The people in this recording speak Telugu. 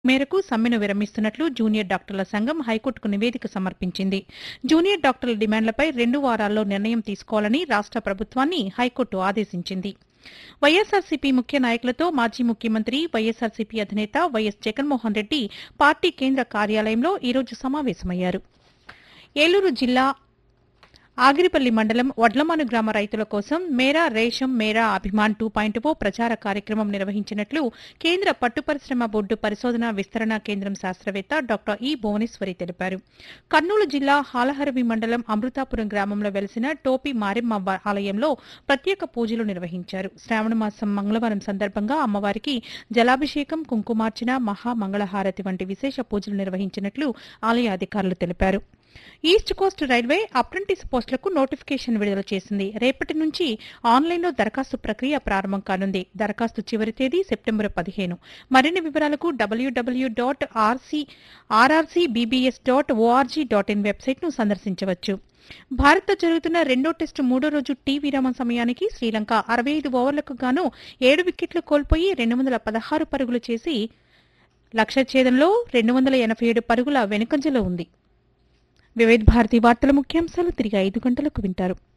మేరకు సమ్మెను విరమిస్తున్నట్లు జూనియర్ డాక్టర్ల సంఘం హైకోర్టుకు నివేదిక సమర్పించింది జూనియర్ డాక్టర్ల డిమాండ్లపై రెండు వారాల్లో నిర్ణయం తీసుకోవాలని రాష్ట ప్రభుత్వాన్ని హైకోర్టు ఆదేశించింది వైఎస్ఆర్సీపీ ముఖ్య నాయకులతో మాజీ ముఖ్యమంత్రి వైఎస్ఆర్సీపీ అధినేత వైఎస్ జగన్మోహన్ రెడ్డి పార్టీ కేంద్ర కార్యాలయంలో ఈరోజు సమావేశమయ్యారు ఏలూరు జిల్లా ఆగిరిపల్లి మండలం వడ్లమాను గ్రామ రైతుల కోసం మేరా రేషం మేరా అభిమాన్ టూ పాయింట్ ఓ ప్రచార కార్యక్రమం నిర్వహించినట్లు కేంద్ర పట్టు పరిశ్రమ బోర్డు పరిశోధన విస్తరణ కేంద్రం శాస్త్రవేత్త డాక్టర్ ఈ భువనేశ్వరి తెలిపారు కర్నూలు జిల్లా హాలహరవి మండలం అమృతాపురం గ్రామంలో వెలిసిన టోపి మారెమ్మ వ- ఆలయంలో ప్రత్యేక పూజలు నిర్వహించారు శ్రావణ మాసం మంగళవారం సందర్భంగా అమ్మవారికి జలాభిషేకం కుంకుమార్చన మహా మంగళహారతి వంటి విశేష పూజలు నిర్వహించినట్లు ఆలయ అధికారులు తెలిపారు ఈస్ట్ కోస్ట్ రైల్వే అప్రెంటిస్ పోస్టులకు నోటిఫికేషన్ విడుదల చేసింది రేపటి నుంచి ఆన్లైన్లో దరఖాస్తు ప్రక్రియ ప్రారంభం కానుంది దరఖాస్తు చివరి తేదీ సెప్టెంబర్ పదిహేను మరిన్ని వివరాలకు WWW dot RC RRCBBS dot ORG dot in వెబ్సైట్ను సందర్శించవచ్చు భారత్తో జరుగుతున్న రెండో టెస్టు మూడో రోజు టీ విరామం సమయానికి శ్రీలంక అరవై ఐదు ఓవర్లకు గాను ఏడు వికెట్లు కోల్పోయి రెండు వందల పదహారు పరుగులు చేసి లక్ష్య ఛేదంలో రెండు వందల ఎనభై ఏడు పరుగుల వెనుకంజలో ఉంది వివిధ భారతి వార్తల ముఖ్యాంశాలు తిరిగి ఐదు గంటలకు వింటారు